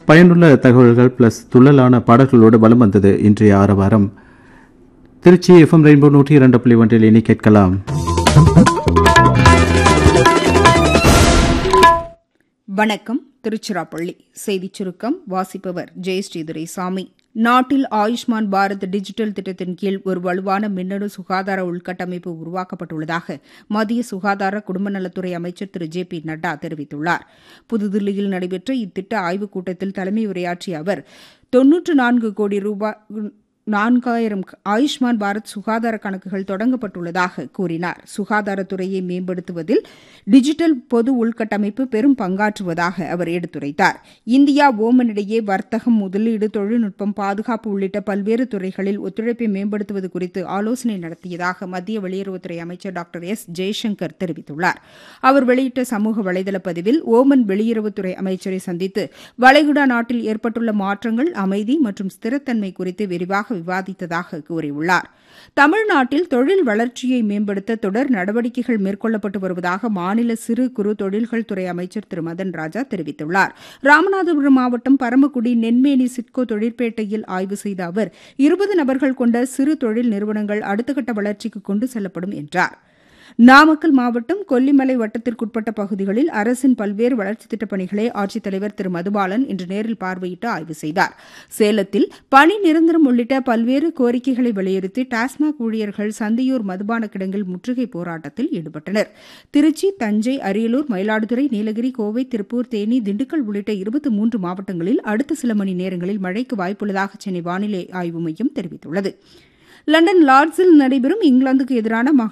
பயனுள்ள தகவல்கள் பிளஸ் துள்ளலான பாடல்களோடு வலம் வந்தது இன்றைய ஆரவாரம் திருச்சி எஃப்எம் ரெயின்போ நூற்றி இரண்டு புள்ளி ஒன்றில் இனி கேட்கலாம் வணக்கம் திருச்சிராப்பள்ளி செய்திச் சுருக்கம் வாசிப்பவர் ஜெயஸ்ரீ துரைசாமி நாட்டில் ஆயுஷ்மான் பாரத் டிஜிட்டல் திட்டத்தின் கீழ் ஒரு வலுவான மின்னணு சுகாதார உள்கட்டமைப்பு உருவாக்கப்பட்டுள்ளதாக மத்திய சுகாதார குடும்ப நலத்துறை அமைச்சர் திரு ஜே பி நட்டா தெரிவித்துள்ளார் புதுதில்லியில் நடைபெற்ற இத்திட்ட ஆய்வுக் கூட்டத்தில் தலைமை உரையாற்றிய அவர் தொன்னூற்று நான்கு கோடி ரூபாய் நான்காயிரம் ஆயுஷ்மான் பாரத் சுகாதார கணக்குகள் தொடங்கப்பட்டுள்ளதாக கூறினார் சுகாதாரத்துறையை மேம்படுத்துவதில் டிஜிட்டல் பொது உள்கட்டமைப்பு பெரும் பங்காற்றுவதாக அவர் எடுத்துரைத்தார் இந்தியா ஓமன் இடையே வர்த்தகம் முதலீடு தொழில்நுட்பம் பாதுகாப்பு உள்ளிட்ட பல்வேறு துறைகளில் ஒத்துழைப்பை மேம்படுத்துவது குறித்து ஆலோசனை நடத்தியதாக மத்திய வெளியுறவுத்துறை அமைச்சர் டாக்டர் எஸ் ஜெய்சங்கர் தெரிவித்துள்ளார் அவர் வெளியிட்ட சமூக வலைதள பதிவில் ஓமன் வெளியுறவுத்துறை அமைச்சரை சந்தித்து வளைகுடா நாட்டில் ஏற்பட்டுள்ள மாற்றங்கள் அமைதி மற்றும் ஸ்திரத்தன்மை குறித்து விரிவாக விவாதித்ததாக கூறியுள்ளார் தமிழ்நாட்டில் தொழில் வளர்ச்சியை மேம்படுத்த தொடர் நடவடிக்கைகள் மேற்கொள்ளப்பட்டு வருவதாக மாநில சிறு குறு தொழில்கள் துறை அமைச்சர் திரு மதன் ராஜா தெரிவித்துள்ளார் ராமநாதபுரம் மாவட்டம் பரமக்குடி நென்மேனி சிட்கோ தொழிற்பேட்டையில் ஆய்வு செய்த அவர் இருபது நபர்கள் கொண்ட சிறு தொழில் நிறுவனங்கள் அடுத்த கட்ட வளர்ச்சிக்கு கொண்டு செல்லப்படும் என்றார் நாமக்கல் மாவட்டம் கொல்லிமலை வட்டத்திற்குட்பட்ட பகுதிகளில் அரசின் பல்வேறு வளர்ச்சித் திட்டப் பணிகளை ஆட்சித்தலைவர் திரு மதுபாலன் இன்று நேரில் பார்வையிட்டு ஆய்வு செய்தார் சேலத்தில் பணி நிரந்தரம் உள்ளிட்ட பல்வேறு கோரிக்கைகளை வலியுறுத்தி டாஸ்மாக் ஊழியர்கள் சந்தியூர் மதுபான கிடங்கில் முற்றுகை போராட்டத்தில் ஈடுபட்டனர் திருச்சி தஞ்சை அரியலூர் மயிலாடுதுறை நீலகிரி கோவை திருப்பூர் தேனி திண்டுக்கல் உள்ளிட்ட இருபத்தி மூன்று மாவட்டங்களில் அடுத்த சில மணி நேரங்களில் மழைக்கு வாய்ப்புள்ளதாக சென்னை வானிலை ஆய்வு மையம் தெரிவித்துள்ளது லண்டன் லார்ட்ஸில் நடைபெறும் இங்கிலாந்துக்கு எதிரான